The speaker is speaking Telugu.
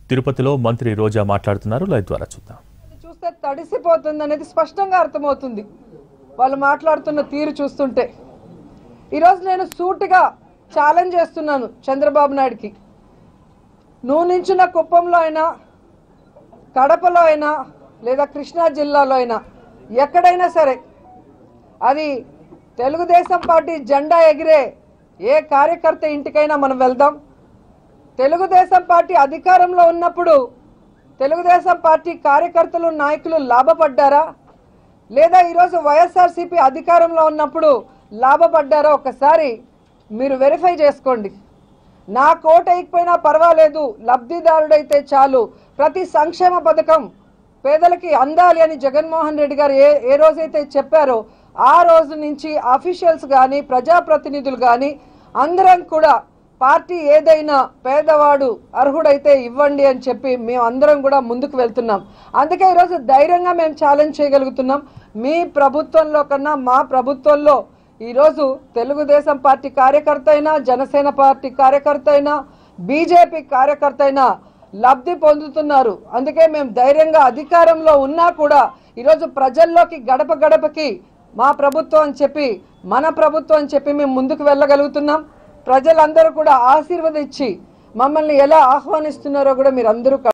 తిరుపతిలో మంత్రి రోజా మాట్లాడుతున్నారు లైవ్ ద్వారా చూద్దాం చూస్తే తడిసిపోతుంది అనేది స్పష్టంగా అర్థమవుతుంది వాళ్ళు మాట్లాడుతున్న తీరు చూస్తుంటే ఈరోజు నేను సూటిగా ఛాలెంజ్ చేస్తున్నాను చంద్రబాబు నాయుడుకి నువ్వు నించున్న కుప్పంలో అయినా కడపలో అయినా లేదా కృష్ణా జిల్లాలో అయినా ఎక్కడైనా సరే అది తెలుగుదేశం పార్టీ జెండా ఎగిరే ఏ కార్యకర్త ఇంటికైనా మనం వెళ్దాం తెలుగుదేశం పార్టీ అధికారంలో ఉన్నప్పుడు తెలుగుదేశం పార్టీ కార్యకర్తలు నాయకులు లాభపడ్డారా లేదా ఈరోజు వైఎస్ఆర్సీపీ అధికారంలో ఉన్నప్పుడు లాభపడ్డారా ఒకసారి మీరు వెరిఫై చేసుకోండి నా కోట వేయకపోయినా పర్వాలేదు లబ్ధిదారుడైతే చాలు ప్రతి సంక్షేమ పథకం పేదలకి అందాలి అని జగన్మోహన్ రెడ్డి గారు ఏ ఏ రోజైతే చెప్పారో ఆ రోజు నుంచి అఫీషియల్స్ కానీ ప్రజాప్రతినిధులు కానీ అందరం కూడా పార్టీ ఏదైనా పేదవాడు అర్హుడైతే ఇవ్వండి అని చెప్పి మేము అందరం కూడా ముందుకు వెళ్తున్నాం అందుకే ఈరోజు ధైర్యంగా మేము ఛాలెంజ్ చేయగలుగుతున్నాం మీ ప్రభుత్వంలో కన్నా మా ప్రభుత్వంలో ఈరోజు తెలుగుదేశం పార్టీ కార్యకర్త అయినా జనసేన పార్టీ కార్యకర్త అయినా బీజేపీ కార్యకర్త అయినా లబ్ధి పొందుతున్నారు అందుకే మేము ధైర్యంగా అధికారంలో ఉన్నా కూడా ఈరోజు ప్రజల్లోకి గడప గడపకి మా ప్రభుత్వం అని చెప్పి మన ప్రభుత్వం అని చెప్పి మేము ముందుకు వెళ్ళగలుగుతున్నాం ప్రజలందరూ కూడా ఆశీర్వదించి మమ్మల్ని ఎలా ఆహ్వానిస్తున్నారో కూడా మీరు అందరూ